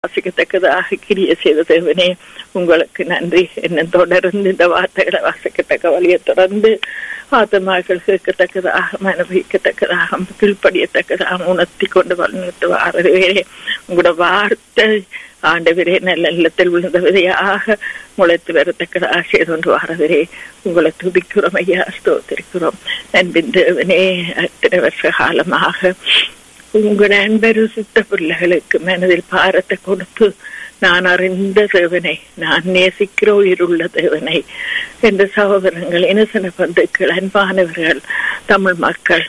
வாசிக்கத்தக்கதாக கிரிய செய்த தேவனே உங்களுக்கு நன்றி என்ன தொடர்ந்து இந்த வார்த்தைகளை வாசிக்கத்தக்க வழியை தொடர்ந்து ஆத்மாக்கள் கேட்கத்தக்கதாக மனபிக்கத்தக்கதாக கீழ்ப்படியத்தக்கதாக உணர்த்தி கொண்டு வளர்ந்து வாரவே உங்களோட வார்த்தை ஆண்டவரே நல்ல இல்லத்தில் விழுந்த விதையாக முளைத்து வரத்தக்கதாக செய்து கொண்டு வாரவரே உங்களை துதிக்கிறோம் ஐயா ஸ்தோத்திருக்கிறோம் அன்பின் தேவனே அத்தனை வருஷ காலமாக உங்கள் அன்பரு சுத்த பிள்ளைகளுக்கு மனதில் பாரத்தை கொடுத்து நான் அறிந்த தேவனை நான் நேசிக்கிற உயிருள்ள தேவனை என்ற சகோதரங்கள் இனசன பந்துக்கள் அன்பானவர்கள் தமிழ் மக்கள்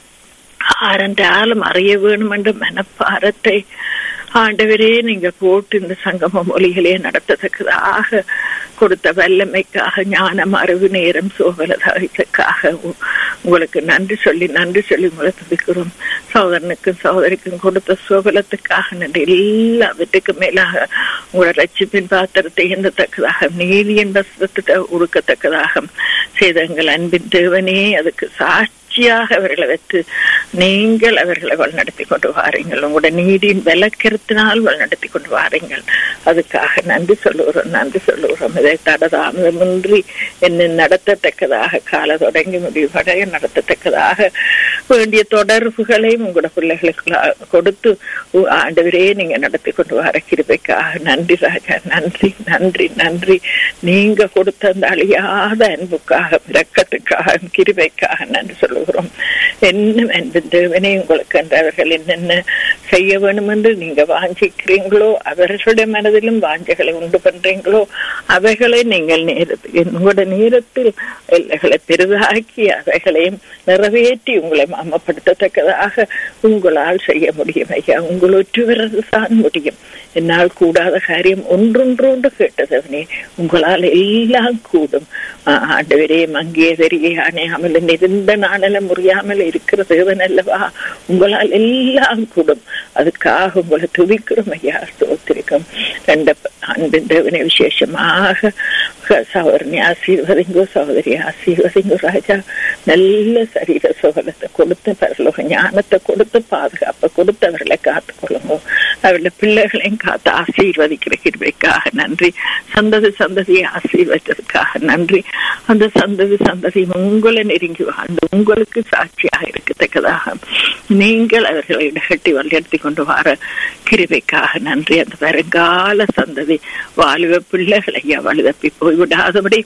ஆரண்டாலும் அறிய வேணும் என்ற மனப்பாரத்தை ஆண்டவரே நீங்க போட்டு இந்த சங்கம மொழிகளே நடத்தத்தக்கதாக கொடுத்த வல்லமைக்காக ஞானம் அறிவு நேரம் சோகலதாய்க்காக உங்களுக்கு நன்றி சொல்லி நன்றி சொல்லி உங்களை துதிக்கிறோம் சோதரனுக்கும் சோதரிக்கும் கொடுத்த சோகலத்துக்காக நன்றி எல்லாவற்றுக்கும் மேலாக உங்களோட ரட்சிப்பின் பாத்திரத்தை எந்தத்தக்கதாக நீதியின் வசத்தை உடுக்கத்தக்கதாக செய்த எங்கள் அன்பின் தேவனே அதுக்கு சாட்சி சாட்சியாக அவர்களை வைத்து நீங்கள் அவர்களை வழிநடத்தி கொண்டு வாருங்கள் உங்களோட நீதியின் விளக்கத்தினால் வழிநடத்தி கொண்டு வாருங்கள் அதுக்காக நன்றி சொல்லுகிறோம் நன்றி சொல்லுகிறோம் இதை தடதாமதமின்றி என்ன நடத்தத்தக்கதாக கால தொடங்கி முடிவடைய நடத்தத்தக்கதாக வேண்டிய தொடர்புகளையும் உங்களோட பிள்ளைகளுக்கு கொடுத்து ஆண்டவரே நீங்க நடத்தி கொண்டு வர கிருபைக்காக நன்றி ராஜா நன்றி நன்றி நன்றி நீங்க கொடுத்த அந்த அழியாத அன்புக்காக இரக்கத்துக்காக கிருபைக்காக நன்றி சொல்லுவோம் சொல்லுகிறோம் என்ன அன்பின் தேவனே உங்களுக்கு என்றவர்கள் என்னென்ன செய்ய வேணும் என்று நீங்க வாஞ்சிக்கிறீங்களோ அவர்களுடைய மனதிலும் வாஞ்சைகளை உண்டு பண்றீங்களோ அவைகளை நீங்கள் நேரத்தில் உங்களோட நேரத்தில் எல்லைகளை பெரிதாக்கி அவைகளையும் நிறைவேற்றி உங்களை மாமப்படுத்தத்தக்கதாக உங்களால் செய்ய முடியும் ஐயா உங்கள் ஒற்றுவரது தான் முடியும் என்னால் கூடாத காரியம் ஒன்றொன்றொன்று கேட்டதவனே உங்களால் எல்லாம் கூடும் ஆண்டவரே மங்கிய தெரிய அணையாமல் நெருந்த நாளல முறியாமல் இருக்கிற தேவன் அல்லவா உங்களால் எல்லாம் கூடும் அதுக்காக உங்களை துதிக்கிறோம் ஐயா ஸ்தோத்திரிக்கும் ரெண்ட அன்பின் தேவனை விசேஷமாக சகோதரனை ஆசீர்வதிங்கோ சகோதரி ஆசீர்வதிங்கோ ராஜா நல்ல சரீர சுகலத்தை கொடுத்து பரலோக ஞானத்தை கொடுத்து பாதுகாப்பை கொடுத்து அவர்களை காத்துக்கொள்ளுங்க அவருடைய பிள்ளைகளையும் காத்து ஆசீர்வதிக்கிற கிருபைக்காக நன்றி சந்ததி சந்ததியை ஆசீர்வதித்ததுக்காக நன்றி அந்த சந்ததி சந்ததி உங்களை நெருங்கி வாழ்ந்து உங்களுக்கு சாட்சியாக இருக்கத்தக்கதாக நீங்கள் அவர்களை இடகட்டி வழிநடத்தி கொண்டு வர கிருபைக்காக நன்றி அந்த வருங்கால சந்ததி வாலிப பிள்ளைகளை வலுதப்பி போய்விடாதபடி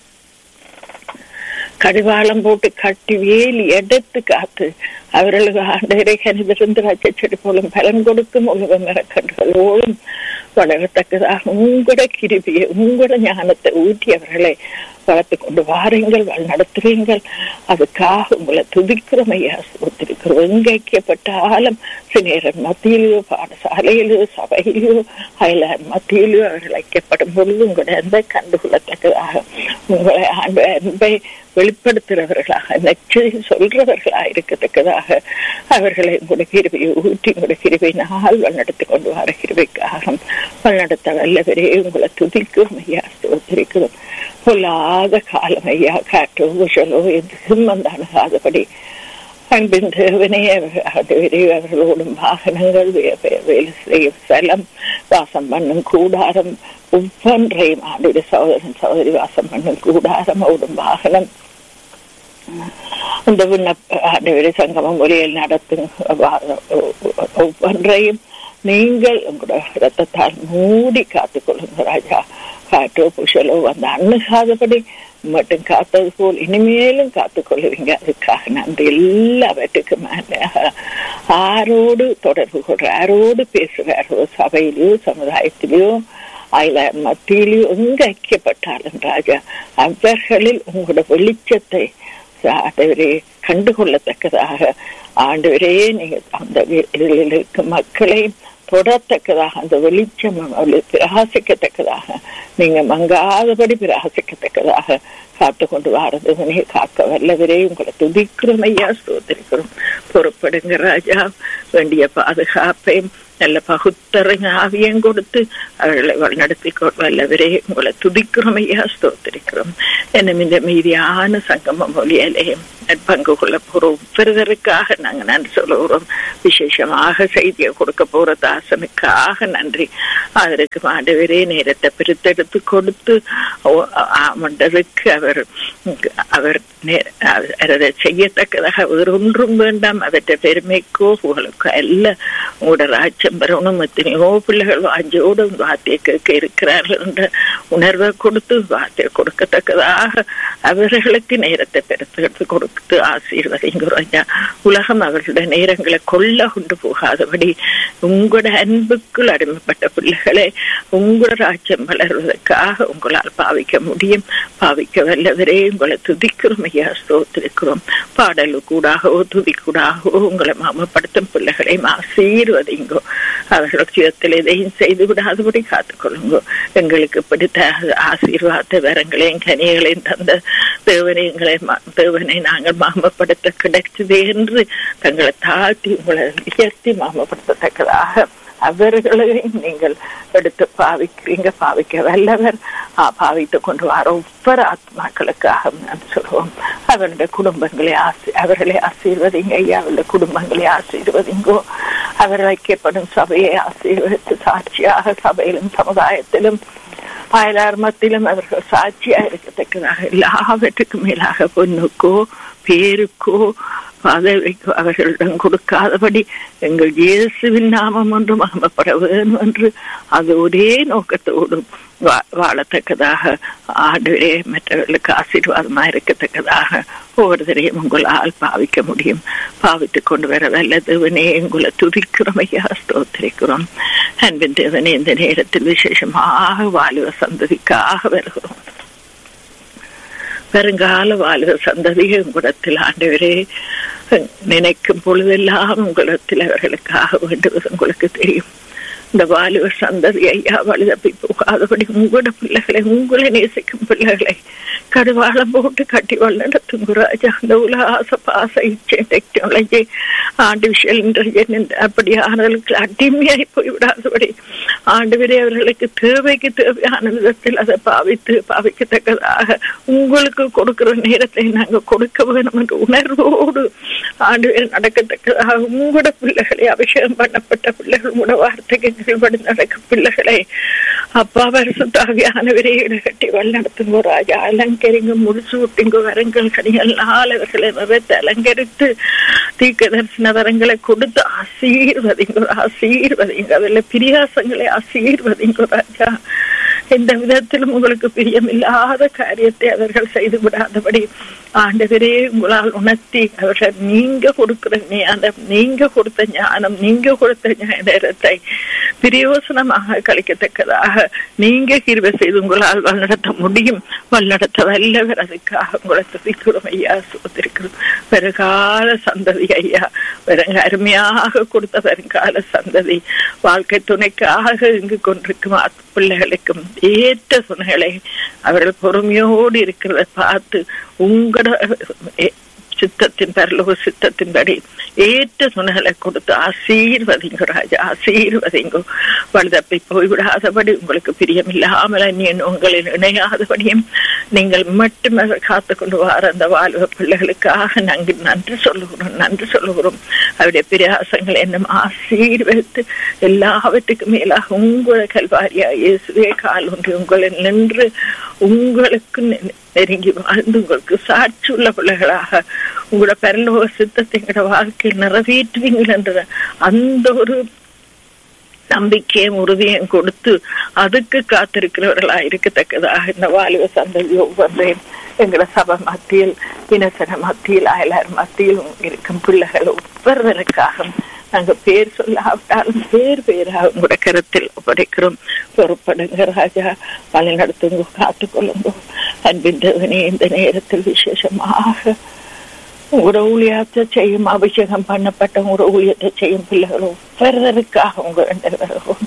கடிவாளம் போட்டு கட்டி வேலி எடுத்து காத்து அவர்களுக்கு ஆண்டவரை கனிதிருந்து ரச்செடி போலும் பலன் கொடுக்கும் உலக மரக்கன்றுகளோடும் வளரத்தக்கதாக உங்களோட கிருபியை உங்களோட ஞானத்தை ஊற்றி அவர்களை வளர்த்து கொண்டு வாருங்கள் நடத்துவீங்கள் அதுக்காக உங்களை துதிக்கிறோம் ஐயா ஒத்திருக்கிறோம் எங்கைக்கப்பட்டாலும் சிநேரன் மத்தியிலோ பாடசாலையிலோ சபையிலோ அயலார் மத்தியிலோ அவர்கள் ஐக்கப்படும் பொழுது உங்களுடைய அன்பை கண்டுகொள்ளத்தக்கதாக உங்களை ஆண்டு அன்பை வெளிப்படுத்துகிறவர்களாக நெற்றி சொல்றவர்களாக இருக்கத்தக்கதாக அவர்களை உங்களுடைய கிருபையை ஊற்றி உங்களுடைய கிருபை நாள் வழிநடத்தி கொண்டு வர கிருபைக்காக வழிநடத்த வல்லவரே உங்களை துதிக்கும் ஐயா ஒத்திருக்கிறோம் பொல்லாத காலம் ஐயா காற்றோ குஷலோ எதுவும் வந்தானகாதபடி அன்பின் தேவனே அவர்களோடும் வாகனங்கள் வேலை செய்யும் ஸ்தலம் வாசம் பண்ணும் கூடாரம் ஒவ்வொன்றையும் ஆண்டுடைய சகோதரன் சகோதரி வாசம் பண்ணும் கூடாரம் ஓடும் வாகனம் இந்த விண்ணப்ப சங்கமம் முறையில் நடத்தும் ஒவ்வொன்றையும் நீங்கள் உங்களோட ரத்தத்தால் மூடி காத்துக் கொள்ளுங்க ராஜா காற்றோ புஷலோ வந்து அண்ணுகாதபடி மட்டும் காத்தது போல் இனிமேலும் காத்துக் கொள்ளுவீங்க அதுக்காக நன்றி எல்லாவற்றுக்கு மேல ஆரோடு தொடர்பு கொள்ற யாரோடு பேசுகிறாரோ சபையிலயோ சமுதாயத்திலயோ அயல மத்தியிலயோ எங்க ஐக்கியப்பட்டாலும் ராஜா அவர்களில் உங்களோட வெளிச்சத்தை ஆண்டவரே கண்டுகொள்ளத்தக்கதாக ஆண்டவரே நீங்க அந்த இருக்கும் மக்களை தொடரத்தக்கதாக அந்த வெளிச்சம் பிரகாசிக்கத்தக்கதாக நீங்க மங்காதபடி பிரகாசிக்கத்தக்கதாக காத்து கொண்டு வாரதுவனே காக்க வல்லவரே உங்களை துதிக்கிறோம் ஐயா சோதரிக்கிறோம் பொறுப்படுங்க ராஜா வேண்டிய பாதுகாப்பையும் நல்ல பகுத்தறிஞ ஆவியம் கொடுத்து அவர்களை வழிநடத்தி வல்லவரே உங்களை துதிக்கிறோம் ஐயா ஸ்தோத்திரிக்கிறோம் என்னும் இந்த மீதியான சங்கம மொழியிலேயும் பங்கு கொள்ள போறோம் ஒவ்வொருவருக்காக நாங்க நன்றி சொல்லுகிறோம் விசேஷமாக செய்தியை கொடுக்க போற தாசனுக்காக நன்றி அதற்கு ஆண்டவரே நேரத்தை பிரித்தெடுத்து கொடுத்து ஆமண்டதுக்கு அவர் அவர் அதை செய்யத்தக்கதாக வேறு ஒன்றும் வேண்டாம் அவற்றை பெருமைக்கோ புகழுக்கோ அல்ல உங்களோட ராஜ்யம் பெறணும் எத்தனையோ பிள்ளைகள் வாஞ்சோடு வார்த்தையை கேட்க இருக்கிறார்கள் என்ற உணர்வை கொடுத்து வார்த்தையை கொடுக்கத்தக்கதாக அவர்களுக்கு நேரத்தை பெருத்தெடுத்து கொடுத்து ஆசீர்வதிங்கிறோம் ஐயா உலகம் அவர்களுடைய நேரங்களை கொள்ள கொண்டு போகாதபடி உங்களோட அன்புக்குள் அடிமைப்பட்ட பிள்ளைகளை உங்களோட ராஜ்யம் வளர்வதற்காக உங்களால் பாவிக்க முடியும் பாவிக்க வல்லவரே உங்களை துதிக்கிறோம் ஐயா ஸ்தோத்திருக்கிறோம் பாடலு கூடாகவோ துதிக்கூடாகவோ உங்களை மாமப்படுத்தும் பிள்ளைகளை ஆசீர்வதிங்கோ அவர்கள் சுயத்தில் எதையும் செய்து விடாதபடி காத்துக்கொள்ளுங்கோ எங்களுக்கு பிடித்த ஆசீர்வாத வரங்களையும் கனிகளையும் தந்த தேவனை எங்களை தேவனை நாங்கள் மாமப்படுத்த கிடைச்சது என்று தங்களை தாழ்த்தி உங்களை உயர்த்தி மாமப்படுத்தத்தக்கதாக அவர்களையும் நீங்கள் எடுத்து பாவிக்கிறீங்க பாவிக்க வல்லவர் பாவித்துக் கொண்டு வர ஒவ்வொரு ஆத்மாக்களுக்காக நான் சொல்லுவோம் அவருடைய குடும்பங்களை ஆசி அவர்களை ஆசீர்வதிங்க ஐயா அவருடைய குடும்பங்களை ஆசீர்வதிங்கோ அவர் வைக்கப்படும் சபையை ஆசீர்வதித்து சாட்சியாக சபையிலும் சமுதாயத்திலும் அயலார் மத்தியிலும் அவர்கள் சாட்சியா இருக்கத்தக்கதாக எல்லாவற்றுக்கும் மேலாக பொண்ணுக்கோ பேருக்கோ பதவிக்கோ அவர்களிடம் கொடுக்காதபடி எங்கள் இயேசுவின் நாமம் ஒன்று மகமப்பட வேண்டும் என்று அது ஒரே நோக்கத்தோடும் வாழத்தக்கதாக ஆண்டவரே மற்றவர்களுக்கு ஆசீர்வாதமா இருக்கத்தக்கதாக ஒவ்வொருத்தரையும் உங்களால் பாவிக்க முடியும் பாவித்துக் கொண்டு வர வல்ல தேவனே உங்களை துதிக்கிறோம் ஐயா ஸ்தோத்திரிக்கிறோம் அன்பின் தேவனே இந்த நேரத்தில் விசேஷமாக வாலிப சந்ததிக்காக வருகிறோம் வருங்கால வாழ்வு சந்ததியை உங்களிடத்தில் ஆண்டவரே நினைக்கும் பொழுதெல்லாம் உங்களிடத்தில் அவர்களுக்காக வேண்டுவது உங்களுக்கு தெரியும் இந்த வாலிப சந்ததி ஐயா வலுதப்பி போகாதபடி உங்களோட பிள்ளைகளை உங்களை நேசிக்கும் பிள்ளைகளை கடுவாளம் போட்டு கட்டி வல்லடத்துங்க ராஜா அந்த உலகாச பாச இச்சை டெக்னாலஜி ஆர்டிபிஷியல் இன்டெலிஜென்ஸ் அப்படியானவர்களுக்கு அடிமையாய் போய்விடாதபடி ஆண்டு அவர்களுக்கு தேவைக்கு தேவையான விதத்தில் அதை பாவித்து பாவிக்கத்தக்கதாக உங்களுக்கு கொடுக்கிற நேரத்தை நாங்கள் கொடுக்க வேணும் என்ற உணர்வோடு ஆண்டு நடக்கத்தக்கதாக உங்களோட பிள்ளைகளை அபிஷேகம் பண்ணப்பட்ட பிள்ளைகள் உங்களோட வார்த்தைக்கு கீழ்படி நடக்கும் பிள்ளைகளை அப்பா வருஷத்தாகியானவரே இடகட்டி வழிநடத்துங்க ராஜா அலங்கரிங்க முடிச்சு விட்டுங்க வரங்கள் கனிகள் நாளவர்களை நிறைத்து அலங்கரித்து தீக்க தரிசன வரங்களை கொடுத்து ஆசீர்வதிங்க ஆசீர்வதிங்க அதில் பிரியாசங்களை ஆசீர்வதிங்க ராஜா எந்த விதத்திலும் உங்களுக்கு பிரியமில்லாத காரியத்தை அவர்கள் செய்து விடாதபடி ஆண்டவரே உங்களால் உணர்த்தி அவர்கள் நீங்க கொடுக்கிற ஞானம் நீங்க கொடுத்த ஞானம் நீங்க கொடுத்த நேரத்தை பிரயோசனமாக கழிக்கத்தக்கதாக நீங்க கிருபை செய்து உங்களால் வழிநடத்த முடியும் வழிநடத்த வல்லவர் அதுக்காக உங்களை துதிக்கிறோம் ஐயா சோதரிக்கிறோம் வருகால சந்ததி ஐயா வருங்க அருமையாக கொடுத்த வருங்கால சந்ததி வாழ்க்கை துணைக்காக இங்கு கொண்டிருக்கும் பிள்ளைகளுக்கும் ஏற்ற துணைகளை அவர்கள் பொறுமையோடு இருக்கிறத பார்த்து உங்களோட சித்தத்தின் பரலோக சித்தத்தின்படி ஏற்ற துணைகளை கொடுத்து ஆசீர்வதிங்க ராஜா ஆசீர்வதிங்கோ வலுதப்பி போய்விடாதபடி உங்களுக்கு பிரியமில்லாமல் அந்நியன் உங்களில் இணையாதபடியும் நீங்கள் மட்டும் காத்து கொண்டு வர அந்த வாழ்வ பிள்ளைகளுக்காக நாங்கள் நன்றி சொல்லுகிறோம் நன்றி சொல்லுகிறோம் அவருடைய பிரயாசங்கள் என்னும் ஆசீர்வதித்து எல்லாவற்றுக்கும் மேலாக உங்களை கல்வாரியா இயேசுவே கால் ஒன்று உங்களை நின்று உங்களுக்கு நெருங்கி வாழ்ந்து உங்களுக்கு சாட்சி உள்ள பிள்ளைகளாக உங்களோட பரலோக சித்தத்தை எங்களோட வாழ்க்கையில் நிறைவேற்றுவீங்கள் என்ற அந்த ஒரு நம்பிக்கையும் உறுதியும் கொடுத்து அதுக்கு காத்திருக்கிறவர்களா இருக்கத்தக்கதாக இந்த வாலிப சந்ததி ஒவ்வொன்றையும் எங்களோட சபை மத்தியில் இனசன மத்தியில் அயலார் மத்தியில் இருக்கும் பிள்ளைகள் ஒவ்வொருவருக்காக நாங்க பேர் சொல்லாவிட்டாலும் பேர் பேராக உங்களோட கருத்தில் ஒப்படைக்கிறோம் பொறுப்படுங்க ராஜா வழி நடத்துங்க காத்துக்கொள்ளுங்க அன்பின் தேவனே இந்த நேரத்தில் விசேஷமாக உங்களோட ஊழியத்தை செய்யும் அபிஷேகம் பண்ணப்பட்ட உங்களோட ஊழியத்தை செய்யும் பிள்ளைகள் ஒவ்வொருவருக்காக உங்க வேண்டுகிறோம்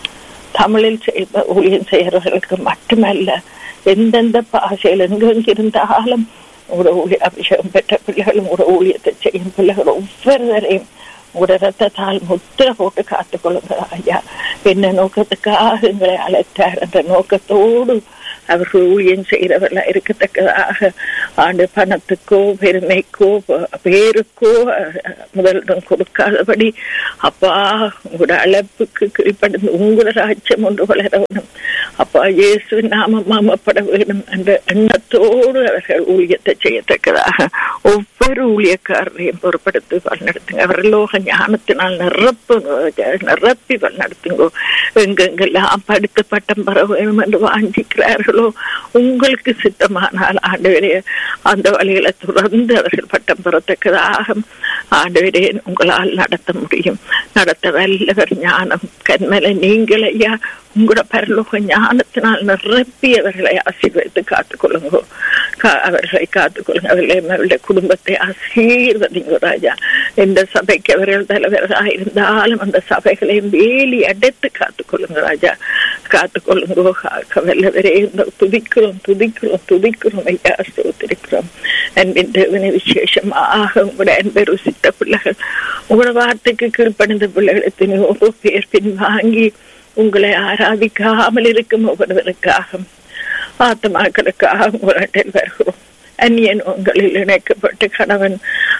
தமிழில் செய்த ஊழியம் செய்யறவர்களுக்கு மட்டுமல்ல எந்தெந்த பாஷையில் எங்கெங்க இருந்தாலும் உங்களோட ஊழிய அபிஷேகம் பெற்ற பிள்ளைகள் உங்களோட ஊழியத்தை செய்யும் பிள்ளைகள் ஒவ்வொருவரையும் உங்களுடைய ரத்தத்தால் முத்திர போட்டு காத்துக் கொள்ளுங்க ஐயா என்ன நோக்கத்துக்காக எங்களை அழைத்தார் என்ற நோக்கத்தோடு அவர்கள் ஊழியம் செய்கிறவர்களா இருக்கத்தக்கதாக ஆண்டு பணத்துக்கோ பெருமைக்கோ பேருக்கோ முதலிடம் கொடுக்காதபடி அப்பா உங்களோட அழைப்புக்கு கீழ்ப்படிந்து உங்களோட ராஜ்யம் ஒன்று வளரணும் அப்பா இயேசு நாம மாமப்பட வேண்டும் என்ற எண்ணத்தோடு அவர்கள் ஊழியத்தை செய்யத்தக்கதாக ஒவ்வொரு ஊழியக்காரரையும் பொறுப்படுத்தி வழிநடத்துங்க அவர்கள் லோக ஞானத்தினால் நிரப்பு நிரப்பி வழிநடத்துங்கோ எங்கெங்கெல்லாம் படித்து பட்டம் பெற வேண்டும் என்று வாஞ்சிக்கிறார்களோ உங்களுக்கு சித்தமானால் ஆண்டவரே அந்த வழிகளை தொடர்ந்து அவர்கள் பட்டம் பெறத்தக்கதாக ஆண்டவரே உங்களால் நடத்த முடியும் நடத்த வல்லவர் ஞானம் கண்மலை நீங்கள் ஐயா உங்களோட பரலோக ஞானத்தினால் நிரப்பி அவர்களை ஆசீர்வதித்து காத்துக்கொள்ளுங்க அவர்களை காத்துக்கொள்ளுங்க அவர்களை அவருடைய குடும்பத்தை ஆசீர்வதிங்க ராஜா எந்த சபைக்கு அவர்கள் தலைவராக இருந்தாலும் அந்த சபைகளையும் வேலி அடைத்து காத்துக்கொள்ளுங்க ராஜா காத்துக்கொள்ளுங்க வல்லவரே இந்த துதிக்கிறோம் துதிக்கிறோம் துதிக்கிறோம் ஐயா ஸ்தோத்திரிக்கிறோம் அன்பின் தேவனை விசேஷமாக உங்களோட அன்பை ருசித்த பிள்ளைகள் உங்களோட வார்த்தைக்கு கீழ்ப்படைந்த பிள்ளைகள் எத்தனையோ பேர் பின்வாங்கி உங்களை ஆராதிக்காமல் இருக்கும் ஒவ்வொருவருக்காக ஆத்மாக்களுக்காக உங்களிடம் வருகிறோம் அந்நியன் உங்களில் இணைக்கப்பட்டு கணவன்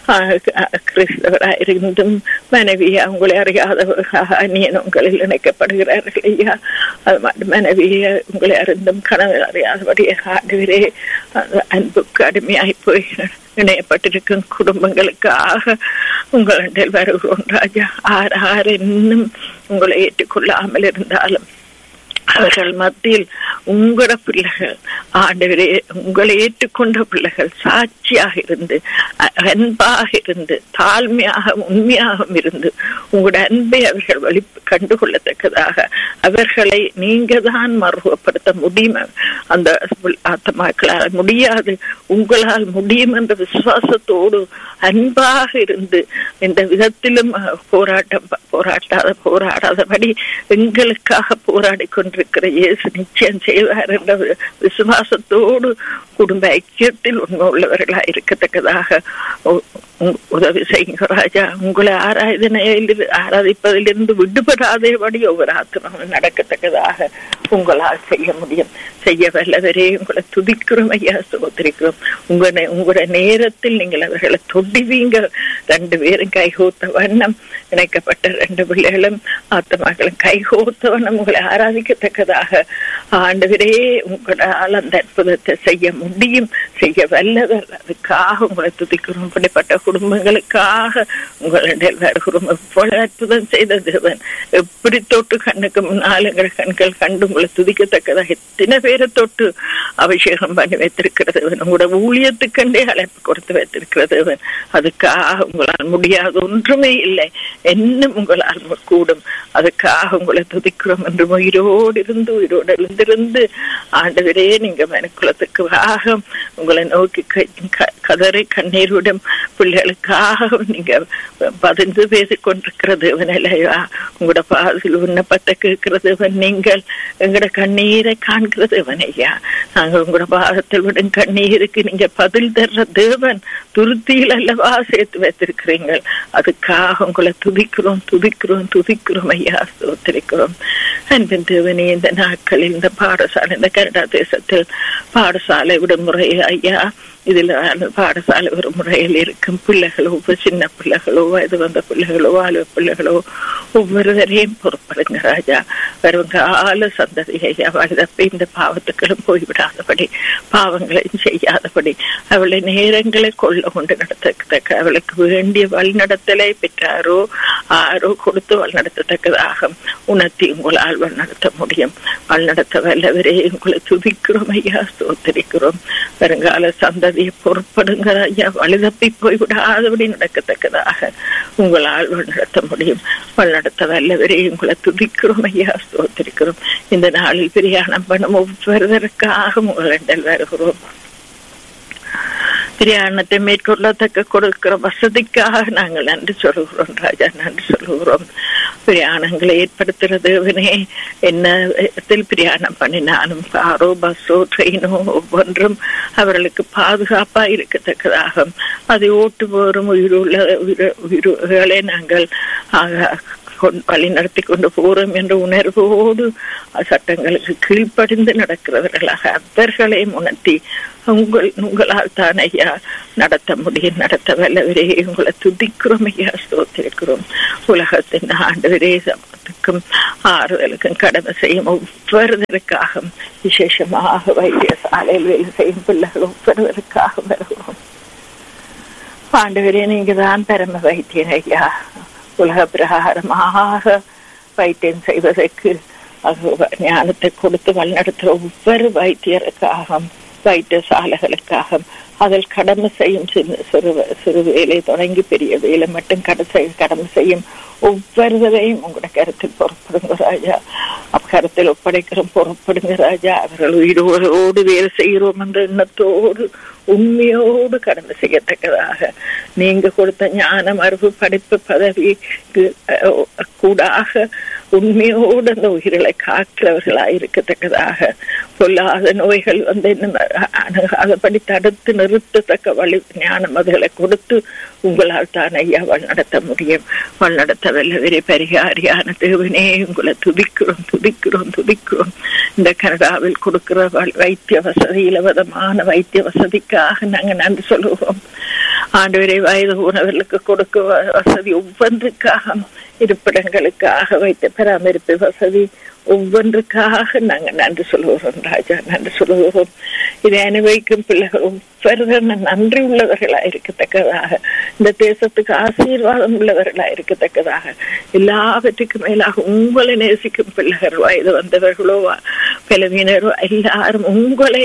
கிறிஸ்தவராயிருந்தும் மனைவி அவங்களை அறியாதவர்களாக அந்நியன் உங்களில் இணைக்கப்படுகிறார்கள் ஐயா அது மட்டும் மனைவியை உங்களை அறிந்தும் கணவன் அறியாதபடியே ஆண்டுகிறே அன்புக்கு அடிமையாய் போய் இணையப்பட்டிருக்கும் குடும்பங்களுக்காக உங்களிடம் வருகிறோம் ராஜா ஆர் ஆர் இன்னும் உங்களை ஏற்றுக்கொள்ளாமல் இருந்தாலும் அவர்கள் மத்தியில் உங்களோட பிள்ளைகள் ஆண்டவரே உங்களை ஏற்றுக்கொண்ட பிள்ளைகள் சாட்சியாக இருந்து அன்பாக இருந்து தாழ்மையாக உண்மையாக இருந்து உங்களோட அன்பை அவர்கள் வழி கண்டுகொள்ளத்தக்கதாக அவர்களை நீங்க தான் மறுவப்படுத்த முடியும் அந்த ஆத்மாக்களால் முடியாது உங்களால் முடியும் என்ற விசுவாசத்தோடு அன்பாக இருந்து எந்த விதத்திலும் போராட்டம் போராட்டாத போராடாதபடி எங்களுக்காக போராடி கொண்டிருக்கிற இயேசு நிச்சயம் செய்வார் என்ற விசுவாசத்தோடு குடும்ப ஐக்கியத்தில் உண்மை உள்ளவர்களா இருக்கத்தக்கதாக உதவி செய்யுங்க ராஜா உங்களை ஆராதனையில் ஆராதிப்பதிலிருந்து விடுபடாதபடி ஒவ்வொரு ஆத்திரமும் நடக்கத்தக்கதாக உங்களால் செய்ய முடியும் செய்ய வல்லவரே உங்களை துதிக்கிறோம் ஐயா சோதரிக்கிறோம் உங்களை உங்களோட நேரத்தில் நீங்கள் அவர்களை தொடிவீங்க ரெண்டு பேரும் கைகோத்த வண்ணம் இணைக்கப்பட்ட ரெண்டு பிள்ளைகளும் ஆத்மாக்களும் கைகோத்த வண்ணம் உங்களை ஆராதிக்கத்தக்கதாக ஆண்டவரே உங்களால் அந்த அற்புதத்தை செய்ய முடியும் செய்ய வல்லவர் அதுக்காக உங்களை துதிக்கிறோம் இப்படிப்பட்ட குடும்பங்களுக்காக உங்களிடம் வருகிறோம் எவ்வளவு அற்புதம் செய்த தேவன் எப்படி தொட்டு கண்ணுக்கு முன்னால் எங்கள் கண்கள் கண்டு உங்களை துதிக்கத்தக்கதாக எத்தனை பேரை தொட்டு அபிஷேகம் பண்ணி வைத்திருக்கிறது உங்களோட ஊழியத்துக்கண்டே அழைப்பு கொடுத்து வைத்திருக்கிறது அதுக்காக உங்களால் முடியாத ஒன்றுமே இல்லை என்னும் உங்களால் கூடும் அதுக்காக உங்களை துதிக்கிறோம் என்று உயிரோடு இருந்து உயிரோடு எழுந்திருந்து ஆண்டவரே நீங்க மனுக்குலத்துக்காக உங்களை நோக்கி கதறி கண்ணீருடன் பிள்ளைகளுக்காக நீங்க பதிந்து பேசிக் கொண்டிருக்கிறது இல்லையா உங்களோட பாதில் விண்ணப்பத்தை கேட்கிறது நீங்கள் எங்களோட கண்ணீரை காண்கிறது ஐயா நாங்கள் உங்களோட பாதத்தில் விடும் கண்ணீருக்கு நீங்க பதில் தர்ற தேவன் துருத்தியில் அல்லவா சேர்த்து வைத்திருக்கிறீங்கள் அதுக்காக உங்களை துதிக்கிறோம் துதிக்கிறோம் துதிக்கிறோம் ஐயா சோத்திரிக்கிறோம் அன்பின் தேவனே இந்த நாட்களில் இந்த பாடசாலை இந்த கனடா தேசத்தில் பாடசாலை விடுமுறை ஐயா இதுல பாடசாலை ஒரு முறையில் இருக்கும் பிள்ளைகளோ சின்ன பிள்ளைகளோ வயது வந்த பிள்ளைகளோ வாழ்வு பிள்ளைகளோ ஒவ்வொருவரையும் பொறுப்படுங்க ராஜா வரும் கால சந்ததியை வலுதப்ப இந்த பாவத்துக்களும் போய்விடாதபடி பாவங்களையும் செய்யாதபடி அவளை நேரங்களை கொள்ள கொண்டு நடத்தத்தக்க அவளுக்கு வேண்டிய வழிநடத்தலை பெற்றாரோ ஆரோ கொடுத்து வழிநடத்தத்தக்கதாக உணர்த்தி உங்களால் வழிநடத்த முடியும் வழிநடத்த வல்லவரே உங்களை துதிக்கிறோம் ஐயா சோத்தரிக்கிறோம் வருங்கால சந்ததி அதை பொறுப்படுங்க ஐயா வழிதப்பி போய்விடாதபடி நடக்கத்தக்கதாக உங்களால் வழிநடத்த முடியும் வழிநடத்த வல்லவரே உங்களை துதிக்கிறோம் ஐயா ஸ்தோத்திரிக்கிறோம் இந்த நாளில் பிரயாணம் பண்ணும் ஒவ்வொருவருக்காக உங்களிடம் வருகிறோம் பிரயாணத்தை மேற்கொள்ளத்தக்க கொடுக்கிற வசதிக்காக நாங்கள் நன்றி சொல்லுகிறோம் ராஜா நன்றி சொல்லுகிறோம் பிரயாணங்களை ஏற்படுத்துகிற தேவனே என்ன விதத்தில் பிரயாணம் பண்ணினாலும் காரோ பஸ்ஸோ ட்ரெயினோ ஒவ்வொன்றும் அவர்களுக்கு பாதுகாப்பா இருக்கத்தக்கதாக அதை ஓட்டுபவரும் உயிருள்ள உயிர் உயிர்களை நாங்கள் வழி நடத்தி கொண்டு போறோம் என்ற உணர்வோடு சட்டங்களுக்கு கீழ்ப்படிந்து நடக்கிறவர்களாக அவர்களையும் உணர்த்தி உங்கள் உங்களால் தான் ஐயா நடத்த முடியும் நடத்த வல்லவரே உங்களை துதிக்கிறோம் ஐயா ஸ்தோத்திருக்கிறோம் உலகத்தின் ஆண்டவரே சமத்துக்கும் ஆறுதலுக்கும் கடமை செய்யும் ஒவ்வொருவருக்காக விசேஷமாக வைத்தியசாலையில் வேலை செய்யும் பிள்ளைகள் ஒவ்வொருவருக்காக வருகிறோம் ஆண்டவரே நீங்க தான் பரம வைத்தியர் ஐயா உலக பிரகாரமாக வைத்தியம் செய்வதற்கு ஞானத்தை கொடுத்து வழிநடத்துகிற ஒவ்வொரு வைத்தியருக்காக வைத்தியசாலைகளுக்காக அதில் கடமை செய்யும் சிறு சிறு சிறு வேலை தொடங்கி பெரிய வேலை மட்டும் கடை கடமை செய்யும் ஒவ்வொருவரையும் உங்களோட கருத்தில் புறப்படுங்க ராஜா கருத்தில் ஒப்படைக்கிறோம் புறப்படுங்க ராஜா அவர்கள் உயிரோடு வேலை செய்கிறோம் என்ற எண்ணத்தோடு உண்மையோடு கடமை செய்யத்தக்கதாக நீங்க கொடுத்த ஞானம் அறிவு படிப்பு பதவி கூடாக உண்மையோடு அந்த உயிர்களை காக்கிறவர்களாக இருக்கத்தக்கதாக பொல்லாத நோய்கள் வந்து அணுகாதபடி தடுத்து நிறுத்தத்தக்க வழி ஞானம் அதுகளை கொடுத்து உங்களால் தான் ஐயா வழிநடத்த முடியும் வழிநடத்த வல்லவரே பரிகாரியான தேவனே உங்களை துதிக்கிறோம் துதிக்கிறோம் துதிக்கிறோம் இந்த கனடாவில் கொடுக்கிற வைத்திய வசதி இலவசமான வைத்திய வசதிக்காக நாங்க நன்றி சொல்லுவோம் ஆண்டவரை வயது உணவர்களுக்கு கொடுக்க வசதி ஒவ்வொன்றுக்காக இருப்பிடங்களுக்காக வைத்த பராமரிப்பு வசதி ஒவ்வொன்றுக்காக நாங்க நன்றி சொல்லுகிறோம் ராஜா நன்றி சொல்லுகிறோம் இதை அனுபவிக்கும் பிள்ளைகள் ஒவ்வொருவர் நன்றி உள்ளவர்களா இருக்கத்தக்கதாக இந்த தேசத்துக்கு ஆசீர்வாதம் உள்ளவர்களா இருக்கத்தக்கதாக எல்லாவற்றுக்கும் மேலாக உங்களை நேசிக்கும் பிள்ளைகள் வயது வந்தவர்களோ பலவீனரோ எல்லாரும் உங்களை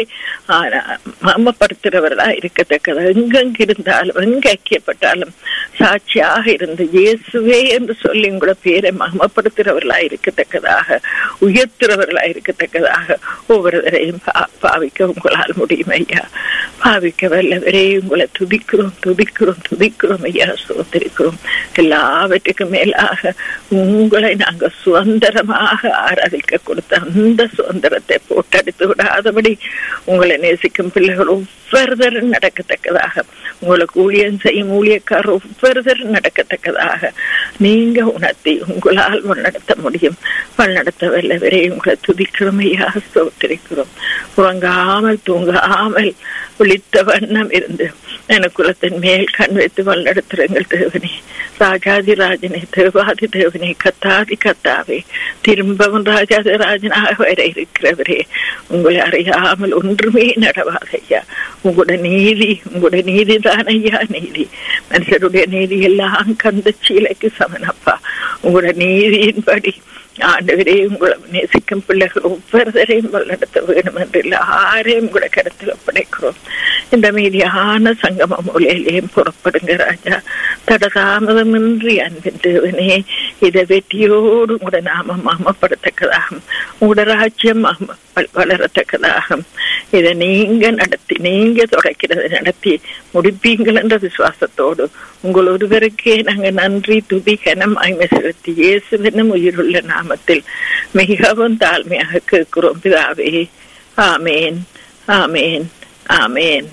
மமப்படுத்துகிறவர்களா இருக்கத்தக்கதாக எங்கெங்க இருந்தாலும் எங்க ஐக்கியப்பட்டாலும் சாட்சியாக இருந்து இயேசுவே என்று சொல்லி உங்களோட பேரை மகமப்படுத்துகிறவர்களா இருக்கத்தக்கதாக உயர்த்துறவர்களா இருக்கத்தக்கதாக ஒவ்வொருவரையும் பாவிக்க உங்களால் முடியும் ஐயா பாவிக்க வல்லவரே உங்களை துதிக்கிறோம் துதிக்கிறோம் துதிக்கிறோம் ஐயா சோதரிக்கிறோம் எல்லாவற்றுக்கும் மேலாக உங்களை நாங்க சுதந்திரமாக ஆராதிக்க கொடுத்த அந்த சுதந்திரத்தை போட்டடித்து விடாதபடி உங்களை நேசிக்கும் பிள்ளைகள் ஒவ்வொருத்தரும் நடக்கத்தக்கதாக உங்களுக்கு ஊழியம் செய்யும் ஊழியக்கார் ஒவ்வொருத்தரும் நடக்கத்தக்கதாக நீங்க உணர்த்தி உங்களால் நடத்த முடியும் வழிநடத்த வல்லவரே உங்களை துதிக்கிறோம் ஐயா ஸ்தோத்திரிக்கிறோம் உறங்காமல் தூங்காமல் விழித்த வண்ணம் இருந்து எனக்குலத்தின் மேல் கண் வைத்து வழிநடத்துறங்கள் தேவனே ராஜாதி ராஜனே தேவாதி தேவனே கத்தாதி கத்தாவே திரும்பவும் ராஜாதி ராஜனாக வர இருக்கிறவரே உங்களை அறியாமல் ஒன்றுமே நடவாதையா உங்களோட நீதி உங்களோட நீதி தான் ஐயா நீதி மனுஷருடைய நீதி எல்லாம் கந்த சீலைக்கு சமனப்பா உங்களோட நீதியின்படி ஆண்டவரே உங்களை நேசிக்கும் பிள்ளைகள் ஒவ்வொருத்தரையும் வழிநடத்த வேணும் என்று எல்லாரையும் கூட கருத்தில் ஒப்படைக்கிறோம் இந்த மீதியான சங்கம மூலையிலேயும் புறப்படுங்க ராஜா தடதாமதமின்றி அன்பின் தேவனே இதை வெற்றியோடு உங்களோட நாமம் மாமப்படுத்தக்கதாகும் உங்களோட ராஜ்யம் வளரத்தக்கதாகும் இதை நீங்க நடத்தி நீங்க தொடக்கிறது நடத்தி முடிப்பீங்கள் என்ற விசுவாசத்தோடு உங்கள் ஒருவருக்கே நாங்க நன்றி துதி கனம் ஐமை செலுத்தி இயேசுவனும் உயிருள்ள நாமத்தில் மிகவும் தாழ்மையாக கேட்கிறோம் பிதாவே ஆமேன் ஆமேன் ஆமேன்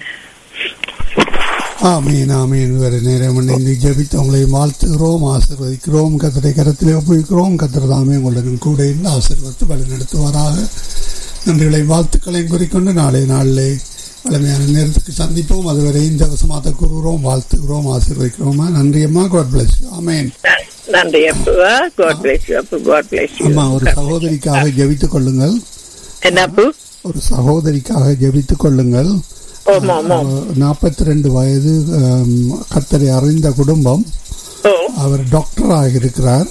ஆமீன் ஆமீன் வேறு நேரம் இணைந்து ஜெபித்து உங்களை வாழ்த்துகிறோம் ஆசிர்வதிக்கிறோம் கத்தரை கரத்திலே ஒப்புவிக்கிறோம் கத்திர தாமே உங்களுடன் கூட இருந்து ஆசிர்வத்து வழி நடத்துவாராக நன்றிகளை வாழ்த்துக்களையும் குறிக்கொண்டு நாளை நாளிலே வளமையான நேரத்துக்கு சந்திப்போம் அதுவரை இந்த வசமாத்த கூறுகிறோம் வாழ்த்துகிறோம் ஆசீர்வதிக்கிறோமா நன்றி அம்மா காட் பிளஸ் ஆமேன் நன்றி அப்பா காட் பிளஸ் அப்பு காட் பிளஸ் அம்மா ஒரு சகோதரிக்காக ஜெபித்துக் கொள்ளுங்கள் என்ன அப்பு ஒரு சகோதரிக்காக ஜெபித்துக் கொள்ளுங்கள் நாற்பத்தி ரெண்டு வயது கத்தரை அறிந்த குடும்பம் அவர் டாக்டராக இருக்கிறார்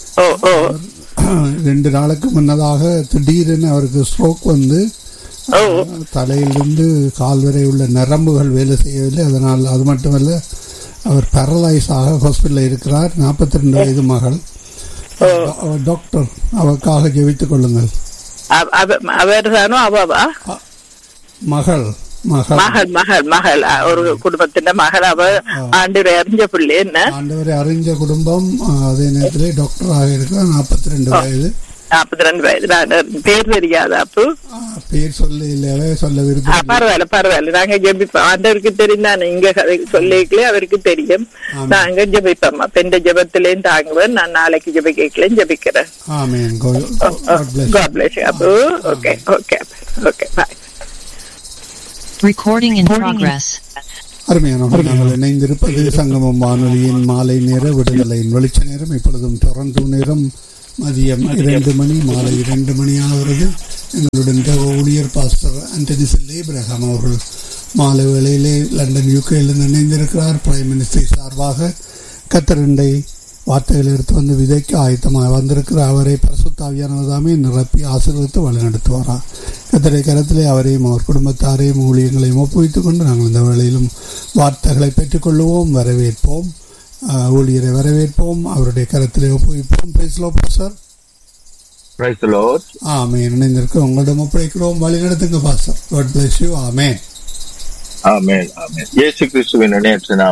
ரெண்டு நாளுக்கு முன்னதாக திடீரென அவருக்கு ஸ்ட்ரோக் வந்து தலையிலிருந்து கால் வரை உள்ள நரம்புகள் வேலை செய்யவில்லை அதனால் அது மட்டுமல்ல அவர் பேரலைஸ் ஆக ஹாஸ்பிட்டலில் இருக்கிறார் நாற்பத்தி ரெண்டு வயது மகள் டாக்டர் அவருக்காக ஜெபித்துக் கொள்ளுங்கள் அவர் தானோ அவாவா மகள் மகள் மகள் மகள் மகள் அஹ், ஒரு குடும்பத்தின் மகள் அவ ஆண்டு அறிஞ்ச பிள்ளை என்ன ஆண்டவரை அறிஞ்ச குடும்பம் அஹ், அதே நேரத்தில் டாக்டராக இருக்கிறார் நாற்பத்தி ரெண்டு வயது நாற்பத்தி ரெண்டு வயது நான் பேர் தெரியாதா அப்போ அஹ், பேர் சொல்ல இல்லவே சொல்ல ஆ, விருப்பம் பரவாயில்ல பரவாயில்ல நாங்க ஜெபிப்போம் ஆண்டவருக்கு தெரியும் நான் இங்க கதை சொல்லிக்கலே அவருக்கு தெரியும் நாங்க ஜெபிப்போம் அப்ப இந்த ஜெபத்திலையும் தாங்குவேன் நான் நாளைக்கு ஜெபிக்கலையும் ஜெபிக்கிறேன் amen God bless God bless you. அப்போ okay okay okay bye Recording in progress. அருமையானவர்கள் நாங்கள் இணைந்திருப்பது சங்கமம் வானொலியின் மாலை நேர விடுதலையின் வெளிச்ச நேரம் இப்பொழுதும் டொரண்டோ நேரம் மதியம் இரண்டு மணி மாலை இரண்டு மணி ஆகிறது எங்களுடன் தேவ ஊழியர் பாஸ்டர் ஆண்டனி லேப்ரஹாம் அவர்கள் மாலை வேளையிலே லண்டன் யூகேயிலிருந்து இணைந்திருக்கிறார் பிரைம் மினிஸ்டர் சார்பாக கத்தரண்டை வார்த்தைகள் எடுத்து வந்து விதைக்க ஆயத்தமாக வந்திருக்கிற அவரை பரிசுத்தாவியானதாமே நிரப்பி ஆசீர்வதித்து வழிநடத்துவாராம் கத்தரை கரத்திலே அவரையும் அவர் குடும்பத்தாரையும் ஊழியங்களையும் ஒப்புவித்துக் கொண்டு நாங்கள் இந்த வேளையிலும் வார்த்தைகளை பெற்றுக்கொள்வோம் வரவேற்போம் ஆஹ், ஊழியரை வரவேற்போம் அவருடைய கரத்திலே ஒப்புவிப்போம் பேசலோ sir Praise the Lord. Amen இணைந்திருக்க உங்களிடம் ஒப்படைக்கிறோம் வழி நடத்துங்க pastor God bless you amen amen amen Yesu கிறிஸ்துவின் இணையற்ற நாமத்தில்